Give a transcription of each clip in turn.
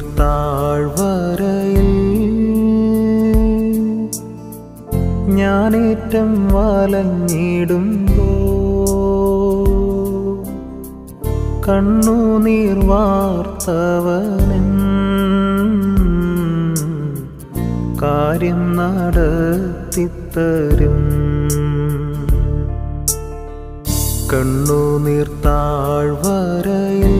നീർത്താഴ്വരയിൽ ഞാനേറ്റം വലഞ്ഞിടുമ്പോ കണ്ണുനീർ വാർത്തവനൻ കാര്യം നടത്തിത്തരും കണ്ണുനീർ താഴ്വരയിൽ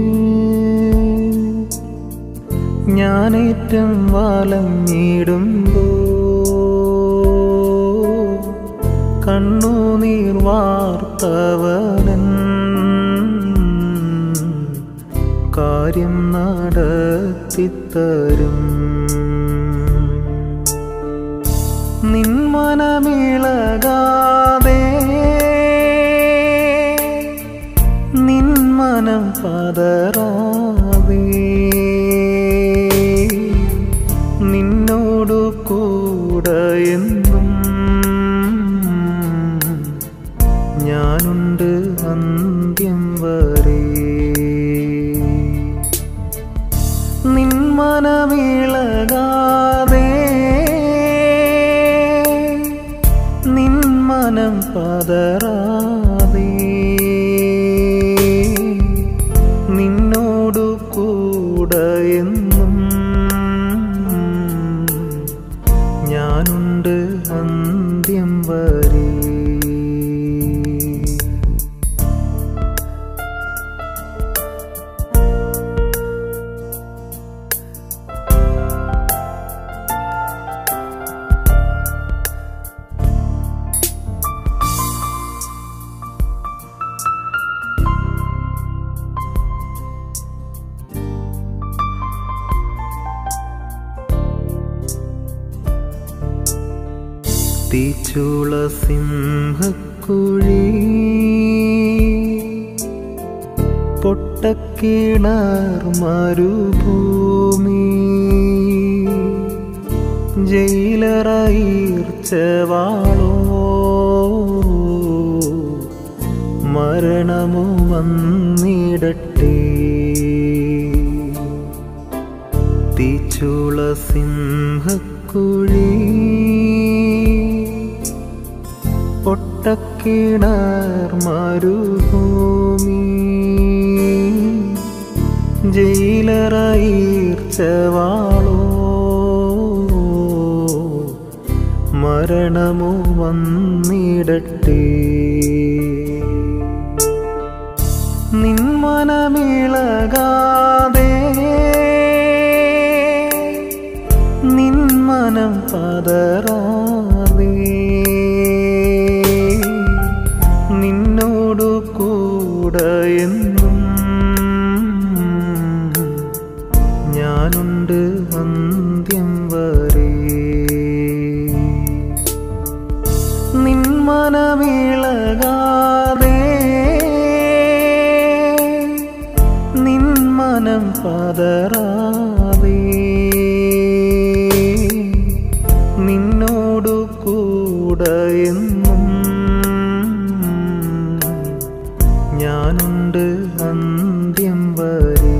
ഞാനേറ്റം വലഞ്ഞിടുമ്പോ കണ്ണുനീർ വാർത്തവനൻ കാര്യം നടത്തിത്തരും നിന്മനമിളകാതെ നിന്മനം പതറാതെ നിന്നോടു കൂടെ എന്നും ഞാനുണ്ട് അന്ത്യം വരെ നിന്മനമിളകാതെ നിന്മനം പതറാതെ നിന്നോടു കൂടെ എന്നും ഞാനുണ്ട് അന്ത്യം വരെ തീച്ചുള സിംഹക്കുഴി പൊട്ടക്കിണർ മരുഭൂമി ജയിലറയിർച്ചവാളോ മരണമോ വന്നിടട്ടെ തീച്ചുള സിംഹക്കുഴി പൊട്ടക്കിണർ മരുഭൂമി ജയിലറയിർച്ചവാളോ മരണമോ വന്നിടട്ടെ നിന്മനമിളകാതെ നിന്മനം പതറാതെ നിന്നോടു കൂടെ എന്നും ഞാനുണ്ട് അന്ത്യം വരെ നിന്മനമിളകാതെ നിന്മനം പതറാതെ നിന്നോടു കൂടെ എന്നും ഞാനുണ്ട് അന്ത്യം വരെ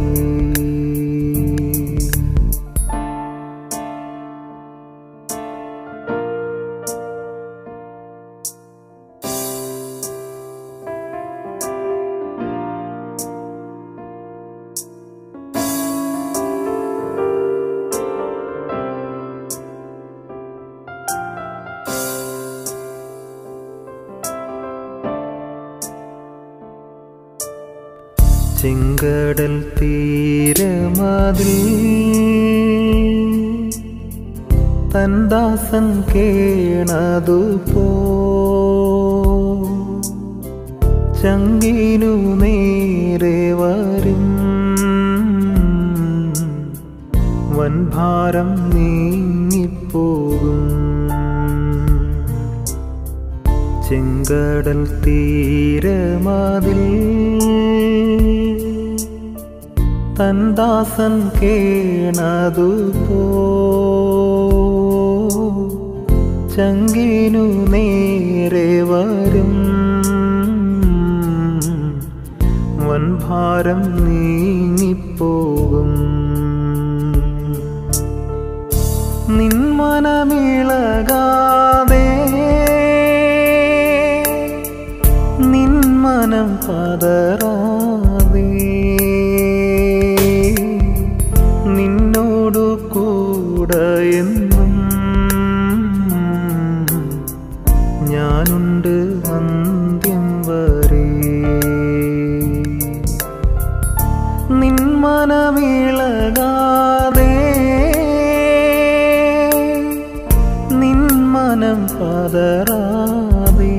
ചെങ്കടൽ തീരമതിൽ തൻദാസൻ കേണതു പോ ചങ്കിനു നേരെ വരും വൻഭാരം നീങ്ങിപ്പോകും ചെങ്കടൽ തീരമതിൽ തൻദാസൻ കേണതു പോ ചങ്കിനു നേരെ വരും വൻഭാരം നീങ്ങിപ്പോകും നിന്മനമിളകാതെ നിന്മനം പതറാതെ നിന്നോടു കൂടെ എന്നും ഞാനുണ്ട് അന്ത്യം വരെ നിന്മനമിളകാതെ നിന്മനം പതറാതെ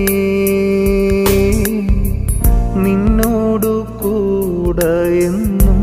നിന്നോടു കൂടെ എന്നും